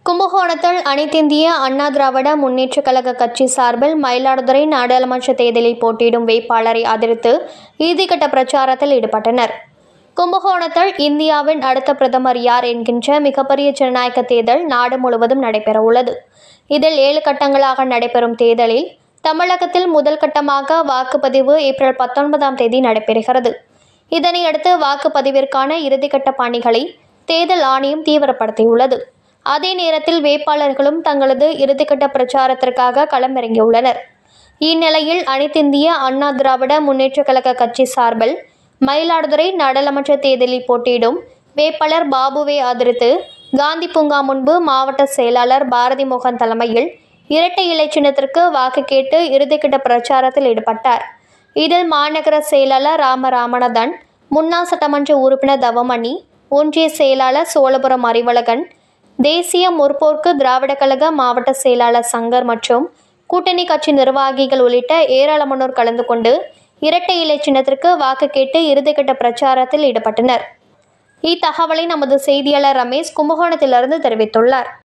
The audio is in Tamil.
கும்பகோணத்தில் அனைத்திந்திய அண்ணா திராவிட முன்னேற்றக் கழக கட்சி சார்பில் மயிலாடுதுறை நாடாளுமன்ற தேர்தலில் போட்டியிடும் வேட்பாளரை ஆதரித்து இறுதிக்கட்ட பிரச்சாரத்தில் ஈடுபட்டனர் கும்பகோணத்தில் இந்தியாவின் அடுத்த பிரதமர் யார் என்கின்ற மிகப்பெரிய ஜனநாயக தேர்தல் நாடு முழுவதும் நடைபெற உள்ளது இதில் ஏழு கட்டங்களாக நடைபெறும் தேர்தலில் தமிழகத்தில் முதல் கட்டமாக வாக்குப்பதிவு ஏப்ரல் பத்தொன்பதாம் தேதி நடைபெறுகிறது இதனையடுத்து வாக்குப்பதிவிற்கான இறுதிக்கட்ட பணிகளை தேர்தல் ஆணையம் தீவிரப்படுத்தியுள்ளது அதே நேரத்தில் வேட்பாளர்களும் தங்களது இறுதிக்கட்ட பிரச்சாரத்திற்காக களமிறங்கியுள்ளனர் இந்நிலையில் அனைத்திந்திய அண்ணா திராவிட முன்னேற்றக் கழக கட்சி சார்பில் மயிலாடுதுறை நாடாளுமன்ற தேர்தலில் போட்டியிடும் வேட்பாளர் பாபுவை ஆதரித்து காந்தி பூங்கா முன்பு மாவட்ட செயலாளர் பாரதி மோகன் தலைமையில் இரட்டை இலை சின்னத்திற்கு வாக்கு கேட்டு இறுதிக்கட்ட பிரச்சாரத்தில் ஈடுபட்டார் இதில் மாநகர செயலாளர் ராம ராமநாதன் முன்னாள் சட்டமன்ற உறுப்பினர் தவமணி ஒன்றிய செயலாளர் சோழபுரம் அறிவழகன் தேசிய முற்போக்கு திராவிட கழக மாவட்ட செயலாளர் சங்கர் மற்றும் கூட்டணி கட்சி நிர்வாகிகள் உள்ளிட்ட ஏராளமானோர் கலந்து கொண்டு இரட்டை இலை சின்னத்திற்கு வாக்கு கேட்டு இறுதிக்கட்ட பிரச்சாரத்தில் ஈடுபட்டனர் இத்தகவலை நமது செய்தியாளர் ரமேஷ் கும்பகோணத்திலிருந்து தெரிவித்துள்ளார்